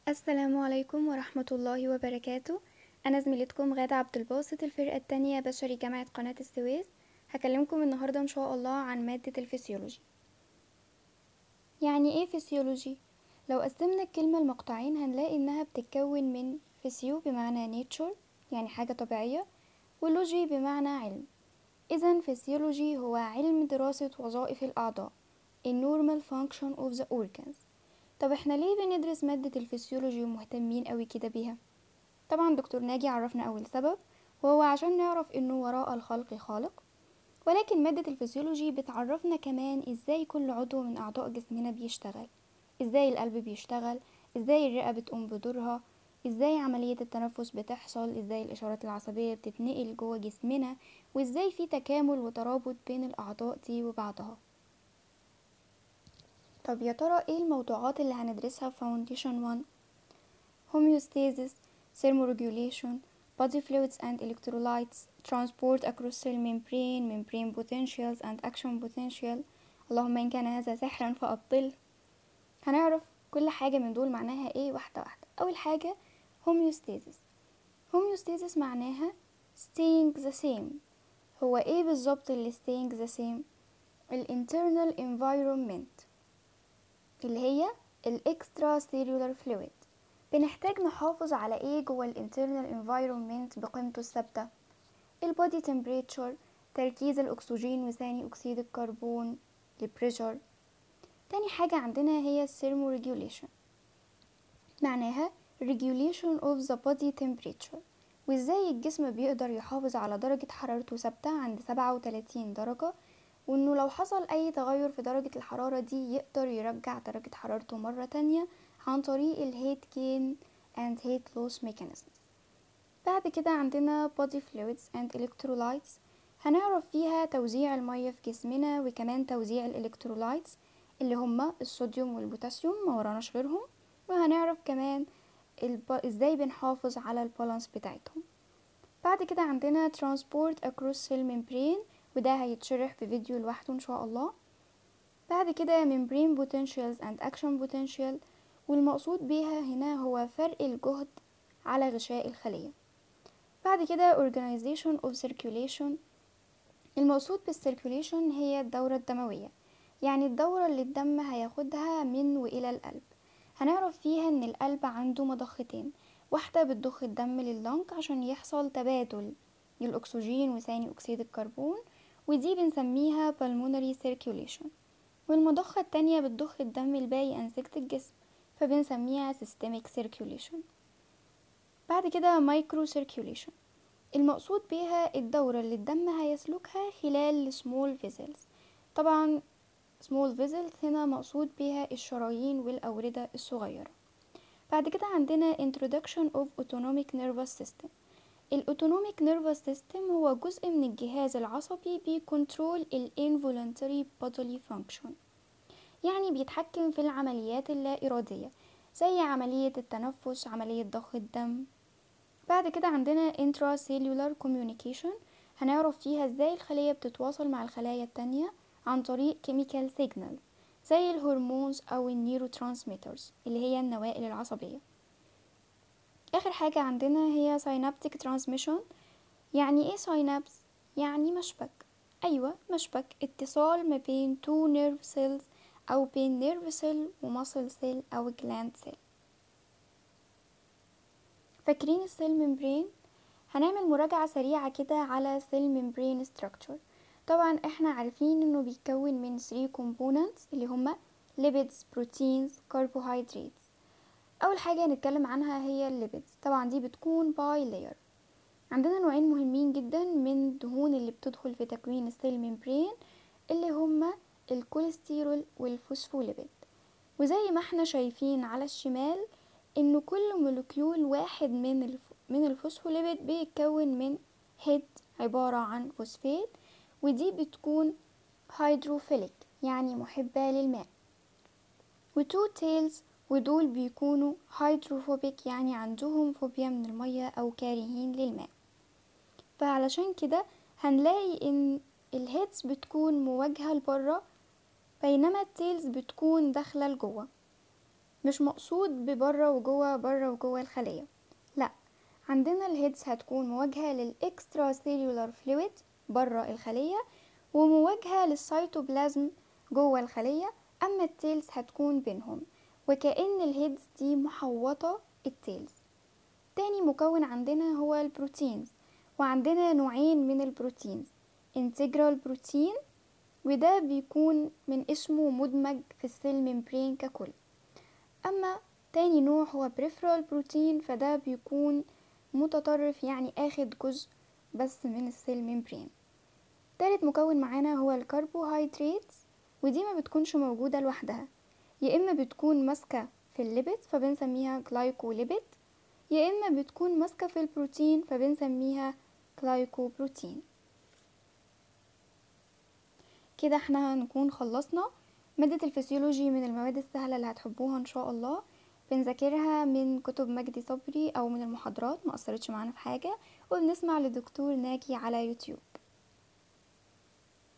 السلام عليكم ورحمة الله وبركاته أنا زميلتكم غادة عبد الباسط الفرقة التانية بشري جامعة قناة السويس هكلمكم النهاردة إن شاء الله عن مادة الفسيولوجي يعني إيه فسيولوجي؟ لو قسمنا الكلمة لمقطعين هنلاقي إنها بتتكون من فيسيو بمعنى nature يعني حاجة طبيعية ولوجي بمعنى علم إذا فسيولوجي هو علم دراسة وظائف الأعضاء A normal function of the organs طب احنا ليه بندرس مادة الفسيولوجي ومهتمين قوي كده بيها طبعا دكتور ناجي عرفنا اول سبب وهو عشان نعرف انه وراء الخلق خالق ولكن مادة الفسيولوجي بتعرفنا كمان ازاي كل عضو من اعضاء جسمنا بيشتغل ازاي القلب بيشتغل ازاي الرئة بتقوم بدورها ازاي عملية التنفس بتحصل ازاي الاشارات العصبية بتتنقل جوه جسمنا وازاي في تكامل وترابط بين الاعضاء دي وبعضها طب يا ترى ايه الموضوعات اللي هندرسها في Foundation 1 homeostasis thermoregulation body fluids and electrolytes transport across cell membrane membrane potentials and action potential اللهم ان كان هذا سحرا فأبطل هنعرف كل حاجة من دول معناها ايه واحدة واحدة اول حاجة homeostasis homeostasis معناها staying the same هو ايه بالظبط اللي staying the same ال internal environment اللي هي الاكسترا سيلولار فلويد بنحتاج نحافظ على ايه جوه الانترنال environment بقيمته الثابته البودي تمبريتشر تركيز الاكسجين وثاني اكسيد الكربون البريشر تاني حاجة عندنا هي الثيرمو ريجوليشن معناها regulation of the body temperature وازاي الجسم بيقدر يحافظ على درجة حرارته ثابتة عند سبعة وتلاتين درجة وانه لو حصل اي تغير في درجة الحرارة دي يقدر يرجع درجة حرارته مرة تانية عن طريق الهيت gain and heat loss mechanisms بعد كده عندنا body fluids and electrolytes هنعرف فيها توزيع المية في جسمنا وكمان توزيع الالكترولايتس اللي هما الصوديوم والبوتاسيوم ما وراناش غيرهم وهنعرف كمان الب... ازاي بنحافظ على البالانس بتاعتهم بعد كده عندنا transport across cell membrane وده هيتشرح في فيديو لوحده ان شاء الله بعد كده membrane potentials and action potential والمقصود بيها هنا هو فرق الجهد على غشاء الخلية بعد كده organization of circulation المقصود بالcirculation هي الدورة الدموية يعني الدورة اللي الدم هياخدها من وإلى القلب هنعرف فيها ان القلب عنده مضختين واحدة بتضخ الدم لللنج عشان يحصل تبادل للأكسجين وثاني أكسيد الكربون ودي بنسميها pulmonary circulation والمضخة التانية بتضخ الدم لباقي أنسجة الجسم فبنسميها systemic circulation بعد كده micro circulation المقصود بيها الدورة اللي الدم هيسلكها خلال small vessels طبعا small vessels هنا مقصود بيها الشرايين والأوردة الصغيرة بعد كده عندنا introduction of autonomic nervous system الاوتونوميك نيرفس سيستم هو جزء من الجهاز العصبي بيكنترول الانفولنتري bodily function يعني بيتحكم في العمليات اللا إرادية زي عملية التنفس عملية ضخ الدم بعد كده عندنا intracellular communication هنعرف فيها ازاي الخلية بتتواصل مع الخلايا التانية عن طريق chemical signals زي الهرمونز أو النيوروترانسميترز اللي هي النوائل العصبية اخر حاجة عندنا هي synaptic transmission يعني ايه synapse يعني مشبك ايوه مشبك اتصال ما بين two nerve cells او بين nerve cell و muscle cell او gland cell فاكرين السيل ممبرين هنعمل مراجعة سريعة كده على سيل ممبرين structure طبعا احنا عارفين انه بيتكون من 3 components اللي هما lipids proteins carbohydrates اول حاجة هنتكلم عنها هي الليبيدز طبعا دي بتكون باي لاير عندنا نوعين مهمين جدا من الدهون اللي بتدخل في تكوين السيل ممبرين اللي هما الكوليسترول والفوسفوليبيد وزي ما احنا شايفين على الشمال انه كل مولكيول واحد من الف... من الفوسفوليبيد بيتكون من هيد عبارة عن فوسفات ودي بتكون هيدروفيليك يعني محبة للماء وتو تيلز ودول بيكونوا هيدروفوبيك يعني عندهم فوبيا من المية أو كارهين للماء فعلشان كده هنلاقي ان الهيدز بتكون مواجهة لبره بينما التيلز بتكون داخلة لجوه مش مقصود ببره وجوه بره وجوه الخلية لا عندنا الهيدز هتكون مواجهة للإكسترا سيلولار فلويد بره الخلية ومواجهة للسيتوبلازم جوه الخلية أما التيلز هتكون بينهم وكأن الهيدز دي محوطة التيلز تاني مكون عندنا هو البروتينز وعندنا نوعين من البروتينز انتجرال بروتين وده بيكون من اسمه مدمج في السيل ممبرين ككل اما تاني نوع هو بريفرال بروتين فده بيكون متطرف يعني اخد جزء بس من السيل ممبرين تالت مكون معانا هو الكربوهيدرات ودي ما بتكونش موجودة لوحدها يا اما بتكون ماسكة في الليبيد فبنسميها جلايكوليبيد يا اما بتكون ماسكة في البروتين فبنسميها جلايكوبروتين كده احنا هنكون خلصنا مادة الفسيولوجي من المواد السهلة اللي هتحبوها ان شاء الله بنذاكرها من كتب مجدي صبري او من المحاضرات ما اثرتش معانا في حاجة وبنسمع لدكتور ناجي على يوتيوب